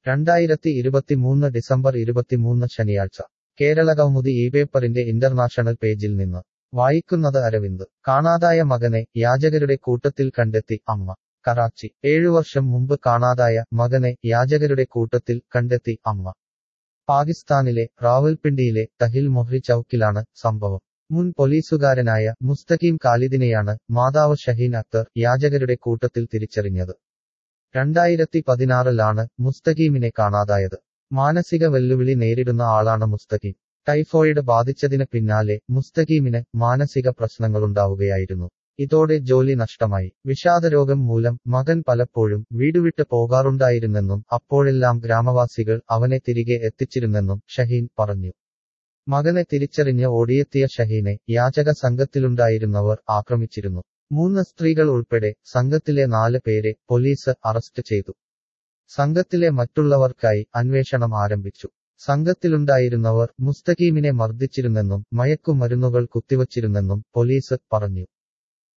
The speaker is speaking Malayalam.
രണ്ടായിരത്തി ഇരുപത്തിമൂന്ന് ഡിസംബർ ഇരുപത്തിമൂന്ന് ശനിയാഴ്ച കേരള കൗമുദി ഈ പേപ്പറിന്റെ ഇന്റർനാഷണൽ പേജിൽ നിന്ന് വായിക്കുന്നത് അരവിന്ദ് കാണാതായ മകനെ യാചകരുടെ കൂട്ടത്തിൽ കണ്ടെത്തി അമ്മ കറാച്ചി ഏഴു വർഷം മുമ്പ് കാണാതായ മകനെ യാചകരുടെ കൂട്ടത്തിൽ കണ്ടെത്തി അമ്മ പാകിസ്ഥാനിലെ റാവൽപിണ്ടിയിലെ തഹിൽ മൊഹ്രി ചൌക്കിലാണ് സംഭവം മുൻ പോലീസുകാരനായ മുസ്തഖീം ഖാലിദിനെയാണ് മാതാവ് ഷഹീൻ അക്തർ യാചകരുടെ കൂട്ടത്തിൽ തിരിച്ചറിഞ്ഞത് രണ്ടായിരത്തി പതിനാറിലാണ് മുസ്തഖീമിനെ കാണാതായത് മാനസിക വെല്ലുവിളി നേരിടുന്ന ആളാണ് മുസ്തഖീം ടൈഫോയിഡ് ബാധിച്ചതിന് പിന്നാലെ മുസ്തഖീമിന് മാനസിക പ്രശ്നങ്ങളുണ്ടാവുകയായിരുന്നു ഇതോടെ ജോലി നഷ്ടമായി വിഷാദരോഗം മൂലം മകൻ പലപ്പോഴും വീടുവിട്ട് പോകാറുണ്ടായിരുന്നെന്നും അപ്പോഴെല്ലാം ഗ്രാമവാസികൾ അവനെ തിരികെ എത്തിച്ചിരുന്നെന്നും ഷഹീൻ പറഞ്ഞു മകനെ തിരിച്ചറിഞ്ഞ് ഓടിയെത്തിയ ഷഹീനെ യാചക സംഘത്തിലുണ്ടായിരുന്നവർ ആക്രമിച്ചിരുന്നു മൂന്ന് സ്ത്രീകൾ ഉൾപ്പെടെ സംഘത്തിലെ നാല് പേരെ പോലീസ് അറസ്റ്റ് ചെയ്തു സംഘത്തിലെ മറ്റുള്ളവർക്കായി അന്വേഷണം ആരംഭിച്ചു സംഘത്തിലുണ്ടായിരുന്നവർ മുസ്തഖീമിനെ മർദ്ദിച്ചിരുന്നെന്നും മയക്കുമരുന്നുകൾ കുത്തിവച്ചിരുന്നെന്നും പോലീസ് പറഞ്ഞു